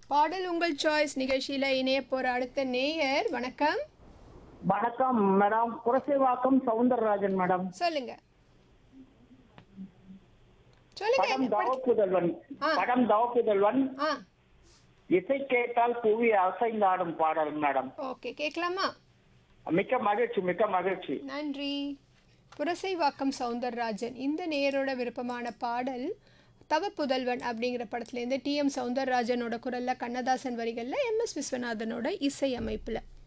பாடல் உங்கள் சாய்ஸ் நிகழ்ச்சியில இணைய போற அடுத்த நேயர் வணக்கம் வணக்கம் மேடம் குரசைவாக்கம் சவுந்தரராஜன் மேடம் சொல்லுங்க சொல்லுங்க படம் என்ன படம்? தவப்புதல்வன் ஆ. படம் தவப்புதல்வன் ஆ இசை கேட்டால் புவி அசைந்தாடும் பாடல் மேடம் ஓகே கேட்கலாமா மிக்க மகிழ்ச்சி மிக்க மகிழ்ச்சி நன்றி புரசைவாக்கம் சவுந்தரராஜன் இந்த நேயரோட விருப்பமான பாடல் தவ புதல்வன் அப்படிங்கிற படத்துலேருந்து டி எம் சவுந்தரராஜனோட குரல்ல கண்ணதாசன் வரிகளில் எம் எஸ் விஸ்வநாதனோட இசை அமைப்பில்